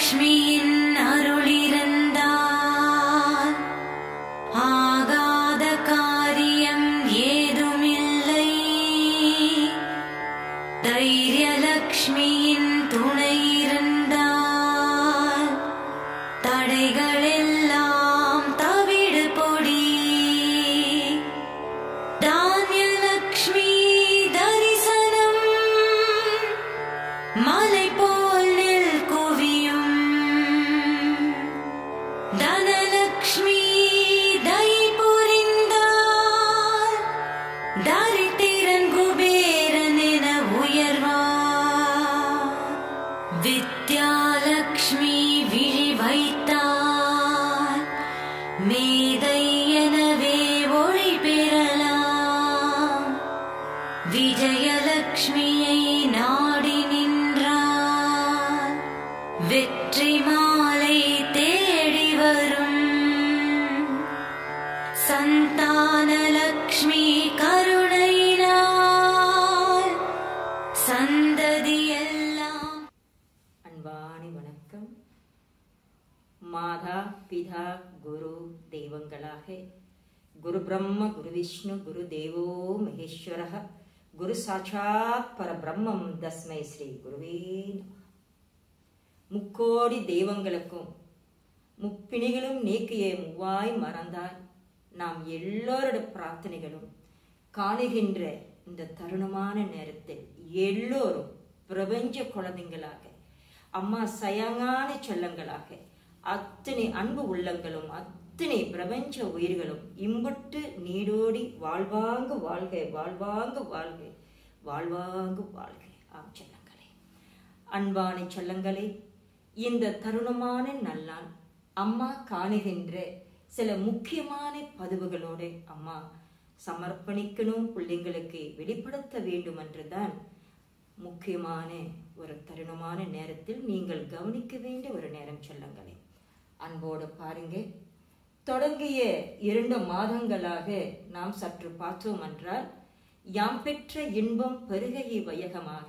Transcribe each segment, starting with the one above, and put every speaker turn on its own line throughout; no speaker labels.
விஜயலக்ஷ்மியின் அருளிருந்தால் ஆகாத காரியம் ஏதுமில்லை தைரியலக்ஷ்மியின் துணை இருந்தால் தடைகள் எல்லாம் தவிடு பொடி தானியலக்ஷ்மி தரிசனம் மலை போல் நெல் குவியும் தனலக்ஷ்மி தயை புரிந்தார் தரித்திரன் குபேரன் என உயர்வார் வித்யாலக்ஷ்மி விழி வைத்தார் மேதை எனவே ஒளி பெறலாம் விஜயலக்ஷ்மியை நாடி நின்றார் வெற்றி மாலை தேடி வரும் சந்தானலக்ஷ்மி கருணையினால் சந்ததி எல்லாம்
அன்பானி வணக்கம் மாதா பிதா குரு தெய்வங்களாக குரு பிரம்ம குரு விஷ்ணு குரு தேவோ மகேஸ்வர குரு சாட்சாத் பரபிரம்மம் தஸ்மை ஸ்ரீ குருவே நமः. முக்கோடி தெய்வங்களுக்கும் முப்பிணிகளும் நீக்கிய மூவாய் மறந்தால் நாம் எல்லோரோட பிரார்த்தனைகளும் காணுகின்ற இந்த தருணமான நேரத்தில் எல்லோரும் பிரபஞ்ச குழந்தைங்களாக அம்மா சயங்கான செல்லங்களாக அத்தனை அன்பு உள்ளங்களும் அத்தனை பிரபஞ்ச உயிர்களும் இம்புட்டு நீடோடி வாழ்வாங்கு வாழ்க வாழ்வாங்கு வாழ்க வாழ்வாங்கு வாழ்க ஆம் செல்லங்களே அன்பான செல்லங்களே இந்த தருணமான நல்லான் அம்மா காணுகின்ற சில முக்கியமான பதிவுகளோடு அம்மா சமர்ப்பணிக்கணும் பிள்ளைங்களுக்கு வெளிப்படுத்த வேண்டும் என்றுதான் முக்கியமான ஒரு தருணமான நேரத்தில் நீங்கள் கவனிக்க வேண்டிய ஒரு நேரம் செல்லுங்களே அன்போடு பாருங்க தொடங்கிய இரண்டு மாதங்களாக நாம் சற்று பார்த்தோம் என்றால் யாம் பெற்ற இன்பம் பெருகையை வையகமாக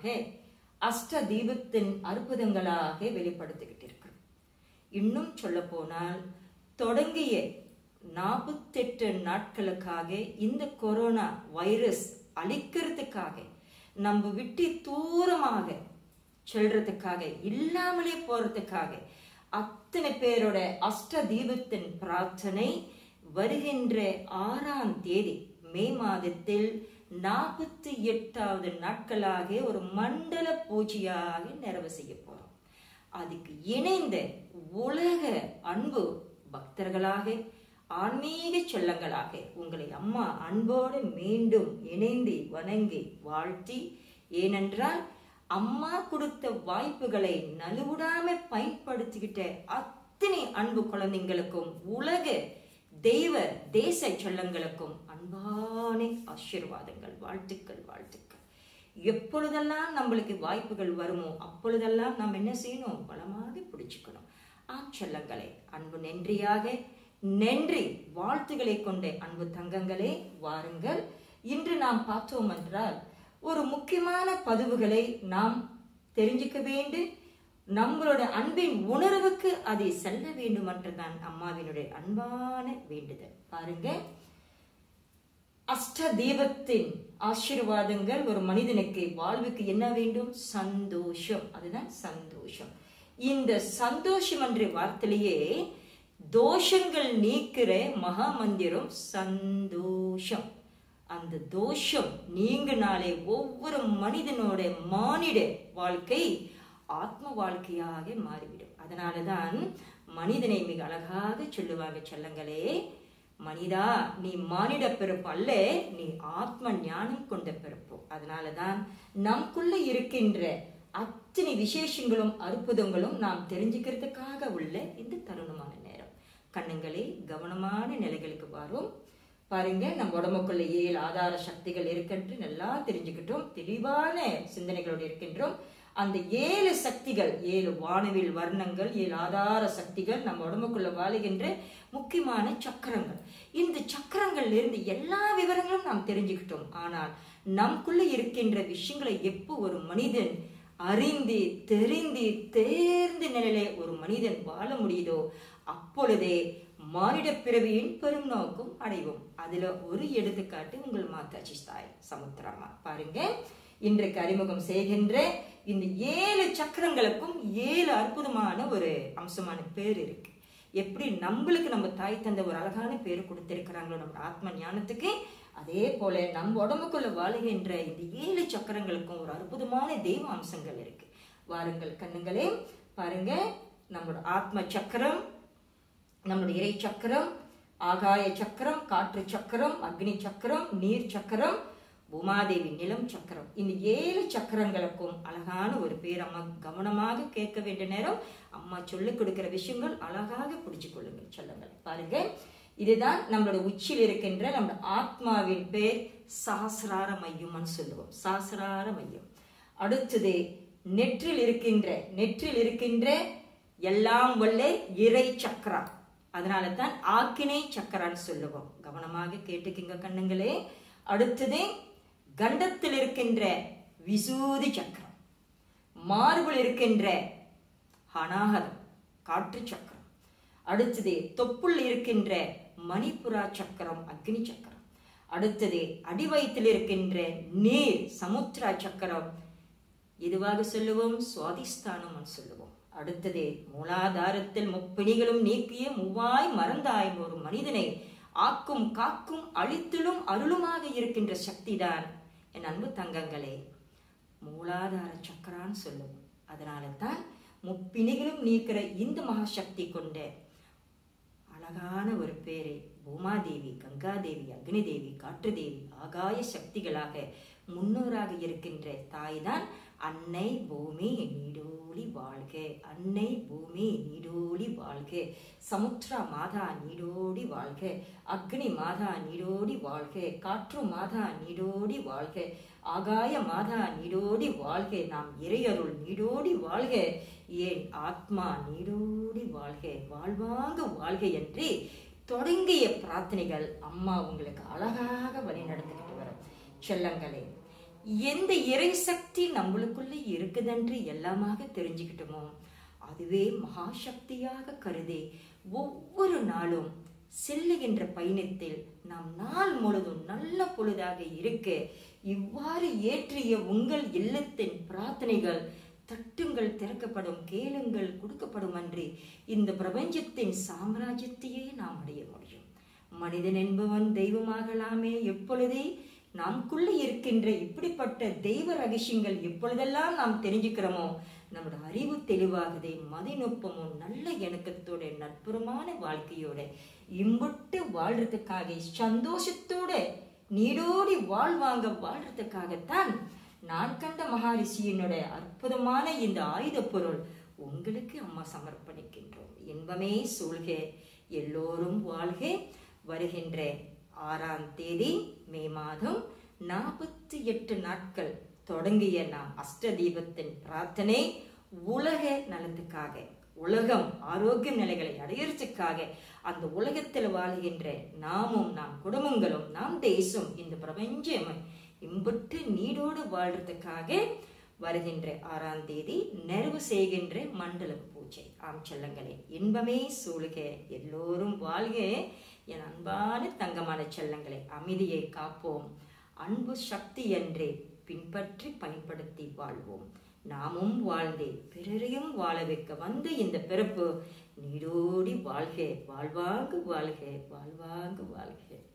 அஷ்ட தீபத்தின் அற்புதங்களாக வெளிப்படுத்திக்கிட்டு இருக்கிறோம் இன்னும் சொல்ல போனால் தொடங்கிய நாற்பத்தெட்டு நாட்களுக்காக இந்த கொரோனா வைரஸ் அழிக்கிறதுக்காக நம்ம விட்டு தூரமாக செல்றதுக்காக இல்லாமலே போறதுக்காக அத்தனை பேரோட அஷ்ட தீபத்தின் பிரார்த்தனை வருகின்ற ஆறாம் தேதி மே மாதத்தில் நாற்பத்தி எட்டாவது நாட்களாக ஒரு மண்டல பூஜையாக நிறைவு செய்ய போறோம் அதுக்கு இணைந்த உலக அன்பு பக்தர்களாக ஆன்மீக செல்லங்களாக உங்களை அம்மா அன்போடு மீண்டும் இணைந்து வணங்கி வாழ்த்தி ஏனென்றால் அம்மா கொடுத்த வாய்ப்புகளை நலுவிடாம பயன்படுத்திக்கிட்ட அத்தனை அன்பு குழந்தைங்களுக்கும் உலக தெய்வ தேச செல்லங்களுக்கும் அன்பான ஆசீர்வாதங்கள் வாழ்த்துக்கள் வாழ்த்துக்கள் எப்பொழுதெல்லாம் நம்மளுக்கு வாய்ப்புகள் வருமோ அப்பொழுதெல்லாம் நாம் என்ன செய்யணும் பலமாக பிடிச்சுக்கணும் ஆம் செல்லங்களே அன்பு நன்றியாக நன்றி வாழ்த்துக்களை கொண்ட அன்பு தங்கங்களே வாருங்கள் இன்று நாம் பார்த்தோம் என்றால் ஒரு முக்கியமான பதிவுகளை நாம் தெரிஞ்சுக்க வேண்டும் நம்மளோட அன்பின் உணர்வுக்கு அதை செல்ல வேண்டும் என்றுதான் அம்மாவினுடைய அன்பான வேண்டுதல் பாருங்க அஷ்ட தீபத்தின் ஆசீர்வாதங்கள் ஒரு மனிதனுக்கு வாழ்வுக்கு என்ன வேண்டும் சந்தோஷம் அதுதான் சந்தோஷம் இந்த சந்தோஷம் என்ற வார்த்தையிலேயே தோஷங்கள் நீக்கிற மகா மந்திரம் சந்தோஷம் அந்த தோஷம் நீங்கினாலே ஒவ்வொரு மனிதனோட மானிட வாழ்க்கை ஆத்ம வாழ்க்கையாக மாறிவிடும் அதனாலதான் மனிதனை மிக அழகாக சொல்லுவாங்க செல்லங்களே மனிதா நீ மானிட பிறப்பு அல்ல நீ ஆத்ம ஞானம் கொண்ட பிறப்பு அதனாலதான் நமக்குள்ள இருக்கின்ற அத்தனை விசேஷங்களும் அற்புதங்களும் நாம் தெரிஞ்சுக்கிறதுக்காக உள்ள இந்த தருணமான நேரம் கண்ணுங்களே கவனமான நிலைகளுக்கு வரும் பாருங்க நம்ம உடம்புக்குள்ள ஏழு ஆதார சக்திகள் இருக்கின்ற நல்லா தெரிஞ்சுக்கிட்டோம் தெளிவான சிந்தனைகளோடு இருக்கின்றோம் அந்த ஏழு சக்திகள் ஏழு வானவில் வர்ணங்கள் ஏழு ஆதார சக்திகள் நம்ம உடம்புக்குள்ள வாழுகின்ற முக்கியமான சக்கரங்கள் இந்த சக்கரங்கள்ல இருந்து எல்லா விவரங்களும் நாம் தெரிஞ்சுக்கிட்டோம் ஆனால் நமக்குள்ள இருக்கின்ற விஷயங்களை எப்போ ஒரு மனிதன் அறிந்து தெரிந்து தேர்ந்த நிலையிலே ஒரு மனிதன் வாழ முடியுதோ அப்பொழுதே மானிட பிறவியின் பெரும் நோக்கம் அடைவோம் அதுல ஒரு எடுத்துக்காட்டு உங்கள் மாதாஜி தாய் சமுத்திரமா பாருங்க இன்றைக்கு அறிமுகம் செய்கின்ற இந்த ஏழு சக்கரங்களுக்கும் ஏழு அற்புதமான ஒரு அம்சமான பேர் இருக்கு எப்படி நம்மளுக்கு நம்ம தாய் தந்த ஒரு அழகான பேர் கொடுத்திருக்கிறாங்களோ நம்ம ஆத்ம ஞானத்துக்கு அதே போல நம்ம உடம்புக்குள்ள வாழுகின்ற இந்த ஏழு சக்கரங்களுக்கும் ஒரு அற்புதமான தெய்வ அம்சங்கள் இருக்கு வாருங்கள் கண்ணுங்களே பாருங்க நம்மளோட ஆத்ம சக்கரம் நம்முடைய இறை சக்கரம் ஆகாய சக்கரம் காற்று சக்கரம் அக்னி சக்கரம் நீர் சக்கரம் உமாதேவி நிலம் சக்கரம் இந்த ஏழு சக்கரங்களுக்கும் அழகான ஒரு பேர் அம்மா கவனமாக கேட்க வேண்டிய நேரம் அம்மா சொல்லிக் கொடுக்கிற விஷயங்கள் அழகாக பிடிச்சு கொள்ளுங்கள் சொல்லுங்கள் பாருங்க இதுதான் நம்மளோட உச்சியில் இருக்கின்ற நம்மளோட ஆத்மாவின் பேர் சாஸ்திரார மையம்னு சொல்லுவோம் சாஸ்திரார மையம் அடுத்தது நெற்றில் இருக்கின்ற நெற்றில் இருக்கின்ற எல்லாம் வல்ல இறை சக்கரா அதனால தான் ஆக்கினை சக்கரான்னு சொல்லுவோம் கவனமாக கேட்டுக்கிங்க கண்ணுங்களே அடுத்தது கண்டத்தில் இருக்கின்ற விசூதி சக்கரம் மார்பில் இருக்கின்ற அனாகதம் காற்று சக்கரம் அடுத்தது தொப்புள் இருக்கின்ற மணிப்புரா சக்கரம் அக்னி சக்கரம் அடுத்தது அடிவயத்தில் இருக்கின்ற நீர் சமுத்திரா சக்கரம் இதுவாக சொல்லுவோம் சுவாதிஸ்தானம் சொல்லுவோம் அடுத்தது மூலாதாரத்தில் முப்பிணிகளும் நீக்கிய மூவாய் மறந்தாயும் ஒரு மனிதனை ஆக்கும் காக்கும் அழித்திலும் அருளுமாக இருக்கின்ற சக்திதான் என் அன்பு தங்கங்களே மூலாதார சக்கரான்னு சொல்லுவோம் அதனால தான் முப்பிணிகளும் நீக்கிற இந்த மகாசக்தி கொண்ட அழகான ஒரு பேரை பூமாதேவி கங்காதேவி அக்னிதேவி காற்றுதேவி ஆகாய சக்திகளாக முன்னோராக இருக்கின்ற தாய்தான் அன்னை பூமி நீடோழி வாழ்க அன்னை பூமி நீடோழி வாழ்க சமுத்திரா மாதா நீடோடி வாழ்க அக்னி மாதா நீடோடி வாழ்க காற்று மாதா நீடோடி வாழ்க ஆகாய மாதா நீடோடி வாழ்க நாம் இறையருள் நீடோடி வாழ்க ஏன் ஆத்மா நீடோடி வாழ்க வாழ்வாங்க வாழ்க என்று தொடங்கிய பிரார்த்தனைகள் அம்மா உங்களுக்கு அழகாக வழி நடத்திக்கிட்டு வரும் செல்லங்களே எந்த இறை சக்தி நம்மளுக்குள்ள இருக்குதென்று எல்லாமாக தெரிஞ்சுக்கிட்டோமோ அதுவே மகாசக்தியாக கருதி ஒவ்வொரு நாளும் செல்லுகின்ற பயணத்தில் நாம் நாள் முழுதும் நல்ல பொழுதாக இருக்க இவ்வாறு ஏற்றிய உங்கள் இல்லத்தின் பிரார்த்தனைகள் தட்டுங்கள் திறக்கப்படும் கேளுங்கள் கொடுக்கப்படும் அன்றி இந்த பிரபஞ்சத்தின் சாம்ராஜ்யத்தையே நாம் அடைய முடியும் மனிதன் என்பவன் தெய்வமாகலாமே எப்பொழுதே நமக்குள்ள இருக்கின்ற இப்படிப்பட்ட தெய்வ ரகசியங்கள் எப்பொழுதெல்லாம் நாம் தெரிஞ்சுக்கிறோமோ நம்மளோட அறிவு தெளிவாகுதே மதிநுட்பமும் நல்ல இணக்கத்தோட நட்புறமான வாழ்க்கையோட இம்புட்டு வாழ்றதுக்காக சந்தோஷத்தோட நீடோடி வாழ்வாங்க வாழ்றதுக்காகத்தான் நான் கண்ட மகாரிஷியினோட அற்புதமான இந்த ஆயுத பொருள் உங்களுக்கு அம்மா சமர்ப்பணிக்கின்றோம் இன்பமே சூழ்க எல்லோரும் வாழ்க வருகின்ற ஆறாம் தேதி மே மாதம் நாற்பத்தி எட்டு நாட்கள் தொடங்கிய நாம் அஷ்ட தீபத்தின் பிரார்த்தனை உலக நலத்துக்காக உலகம் ஆரோக்கிய நிலைகளை அடையறதுக்காக அந்த உலகத்தில் வாழ்கின்ற நாமும் நாம் குடும்பங்களும் நாம் தேசம் இந்த பிரபஞ்சம் இம்புட்டு நீடோடு வாழ்றதுக்காக வருகின்ற ஆறாம் தேதி நிறைவு செய்கின்ற மண்டல பூஜை ஆம் செல்லங்களே இன்பமே சூழுக எல்லோரும் வாழ்க என் அன்பான தங்கமான செல்லங்களே அமைதியை காப்போம் அன்பு சக்தி என்றே பின்பற்றி பயன்படுத்தி வாழ்வோம் நாமும் வாழ்ந்தே பிறரையும் வாழ வைக்க வந்த இந்த பிறப்பு நீடோடி வாழ்க வாழ்வாங்கு வாழ்க வாழ்வாங்கு வாழ்க